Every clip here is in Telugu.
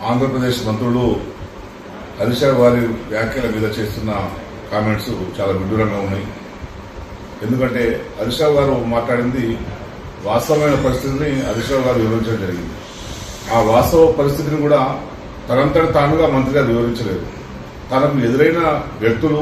ఆంధ్రప్రదేశ్ మంత్రులు హరీష్ రావు వారి వ్యాఖ్యల మీద చేస్తున్న కామెంట్స్ చాలా విడ్డూరంగా ఉన్నాయి ఎందుకంటే హరీష్ రావు గారు మాట్లాడింది వాస్తవమైన పరిస్థితిని హరీష్ రావు గారు వివరించడం జరిగింది ఆ వాస్తవ పరిస్థితిని కూడా తనంతట తానుగా మంత్రి గారు వివరించలేదు తనకు ఎదురైన వ్యక్తులు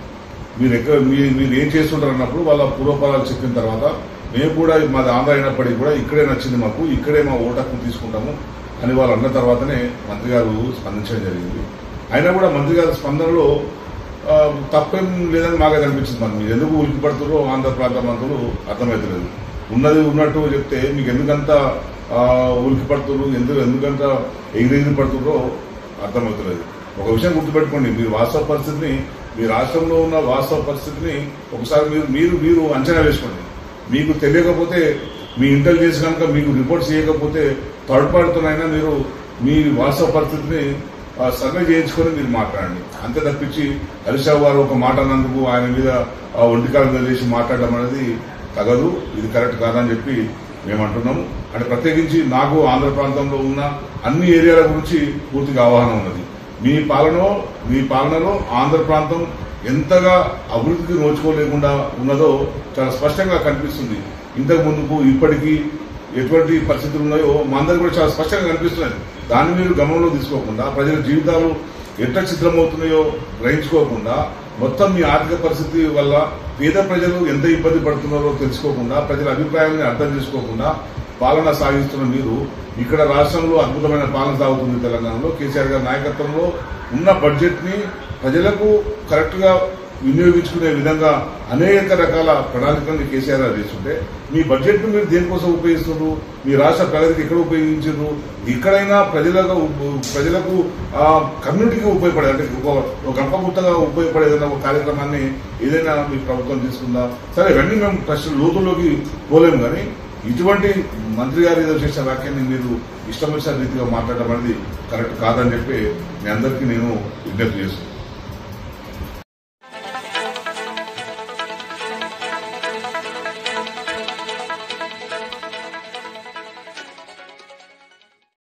మీరు ఎక్కడ మీరు మీరు ఏం చేస్తుంటారు అన్నప్పుడు వాళ్ళ పూర్వపరాలు చెప్పిన తర్వాత మేము కూడా మాది ఆంధ్ర అయినప్పటికీ కూడా ఇక్కడే నచ్చింది మాకు ఇక్కడే మా ఓటు హక్కు తీసుకుంటాము అని వాళ్ళు అన్న తర్వాతనే మంత్రి గారు స్పందించడం జరిగింది అయినా కూడా మంత్రి గారి స్పందనలో ఆ, తప్పేం లేదని మాకే కనిపించింది మరి మీరు ఎందుకు ఉలికి పడుతున్నారో ఆంధ్ర ప్రాంత మంత్రులు అర్థమవుతలేదు ఉన్నది ఉన్నట్టు చెప్తే మీకు ఎందుకంత ఆ, ఉలికి పడుతున్నారు ఎందుకు ఎందుకంత ఎగిరెగిరి పడుతున్నారో అర్థమవుతలేదు ఒక విషయం గుర్తుపెట్టుకోండి మీరు వాస్తవ పరిస్థితిని మీ రాష్ట్రంలో ఉన్న వాస్తవ పరిస్థితిని ఒకసారి మీరు మీరు మీరు అంచనా వేసుకోండి మీకు తెలియకపోతే మీ ఇంటెలిజెన్స్ కనుక మీకు రిపోర్ట్స్ చేయకపోతే థర్డ్ పార్టీతోనైనా మీరు మీ వాస్తవ పరిస్థితిని ఆ, సర్వే చేయించుకొని మీరు మాట్లాడండి అంతే తప్పించి హరీష్ రావు గారు ఒక మాట అన్నందుకు ఆయన మీద ఆ, ఒంటికాల మీద చేసి మాట్లాడడం అనేది తగదు ఇది కరెక్ట్ కాదని చెప్పి మేము అంటున్నాము అంటే ప్రత్యేకించి నాకు ఆంధ్ర ప్రాంతంలో ఉన్న అన్ని ఏరియాల గురించి పూర్తిగా అవగాహన ఉన్నది మీ పాలనలో మీ పాలనలో ఆంధ్ర ప్రాంతం ఎంతగా అభివృద్ధికి నోచుకోలేకుండా ఉన్నదో చాలా స్పష్టంగా కనిపిస్తుంది ఇంతకు ముందుకు ఇప్పటికీ ఎటువంటి పరిస్థితులు ఉన్నాయో మా అందరికి కూడా చాలా స్పష్టంగా కనిపిస్తున్నాయి దాన్ని మీరు గమనంలో తీసుకోకుండా ప్రజల జీవితాలు ఎట్లా చిత్రమవుతున్నాయో గ్రహించుకోకుండా మొత్తం మీ ఆర్థిక పరిస్థితి వల్ల పేద ప్రజలు ఎంత ఇబ్బంది పడుతున్నారో తెలుసుకోకుండా ప్రజల అభిప్రాయాన్ని అర్థం చేసుకోకుండా పాలన సాగిస్తున్న మీరు ఇక్కడ రాష్ట్రంలో అద్భుతమైన పాలన సాగుతుంది తెలంగాణలో కేసీఆర్ గారి నాయకత్వంలో ఉన్న బడ్జెట్ ని ప్రజలకు కరెక్ట్ గా వినియోగించుకునే విధంగా అనేక రకాల ప్రణాళికలను కేసీఆర్ గారు చేస్తుంటే మీ బడ్జెట్ ను మీరు దేనికోసం ఉపయోగిస్తున్నారు మీ రాష్ట్ర ప్రగతికి ఎక్కడ ఉపయోగించారు ఇక్కడైనా ప్రజలకు ప్రజలకు ఆ కమ్యూనిటీకి ఉపయోగపడే అంటే ఒక ఒక గంప గుత్తగా ఉపయోగపడే ఏదైనా ఒక కార్యక్రమాన్ని ఏదైనా మీ ప్రభుత్వం తీసుకుందా సరే ఇవన్నీ మేము ప్రశ్న లోతుల్లోకి పోలేము కానీ ఇటువంటి మంత్రి గారు ఏదో చేసిన వ్యాఖ్యాన్ని మీరు ఇష్టం వచ్చిన రీతిగా మాట్లాడడం అనేది కరెక్ట్ కాదని చెప్పి మీ అందరికీ నేను విజ్ఞప్తి చేస్తున్నాను